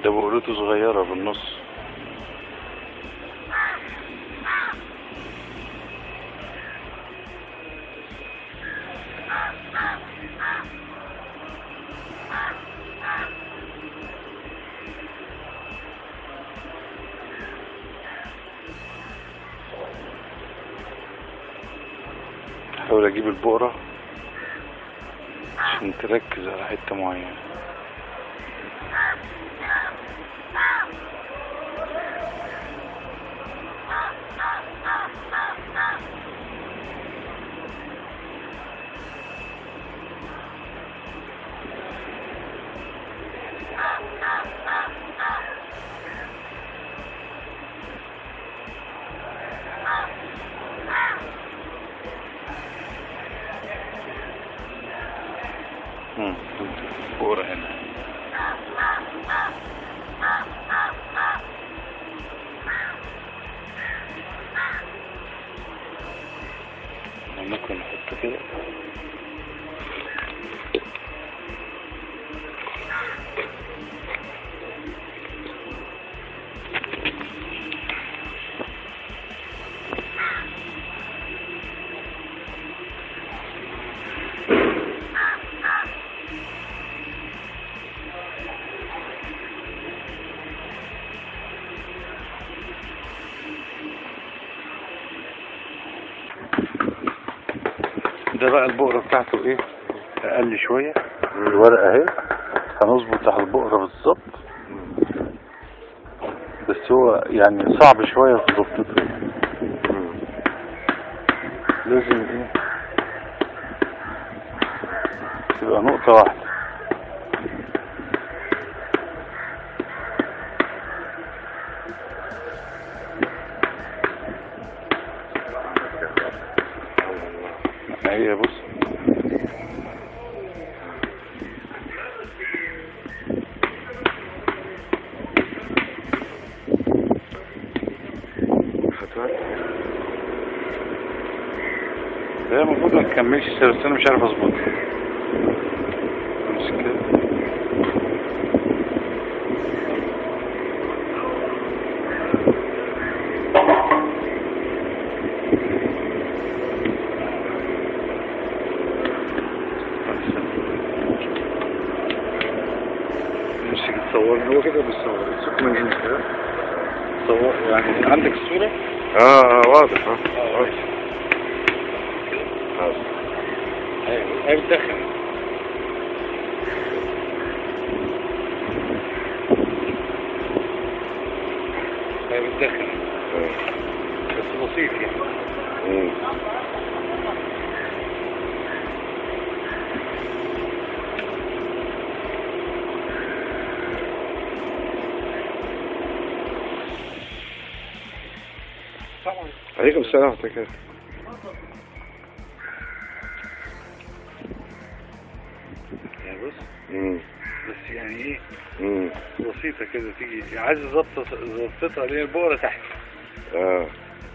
ده بقولته صغيرة بالنص احاول اجيب البقرة عشان تركز على حتة معينة مم. بقرة هنا ممكن نحطه كده ده بقى البقرة بتاعته ايه اقل شوية الورقة اهي هنظبط على البقرة بالظبط بس هو يعني صعب شوية في ضبطته لازم ايه تبقى نقطة واحدة هي بص ده المفروض ما تكملش بس انا مش عارف اظبطها مش كده مش تصورني هو كده بيصور الصوت ما يجيش كده صور يعني عندك الصورة؟ اه اه واضح اه واضح. خلاص. ايوه هي بتدخن هي بتدخن آه. بس بسيط يعني مم. طبعا عليكم السلام ورحمة الله يعني بص مم. بس يعني ايه مم. بسيطة كده تيجي عايز ظبط ظبطتها ليه البقرة تحت اه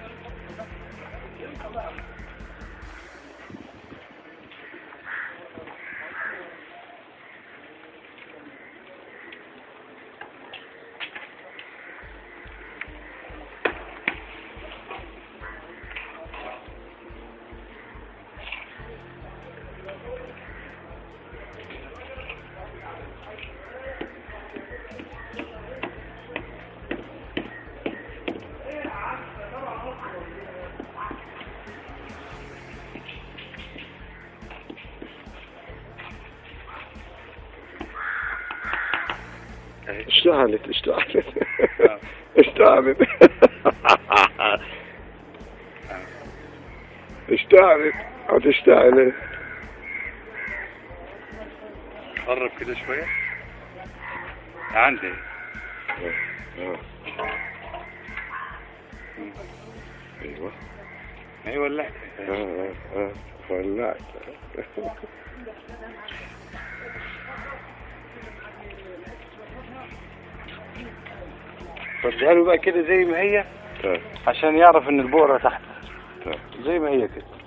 اهي اشتغلت اشتغلت آه. اشتغلت اشتغلت هتشتغل قرب كده شوية عندي اه ايوه اهي ولعت اه اه اه ولعت فاديها له بقى كده زي ما هي اه عشان يعرف ان البقرة تحت اه زي ما هي كده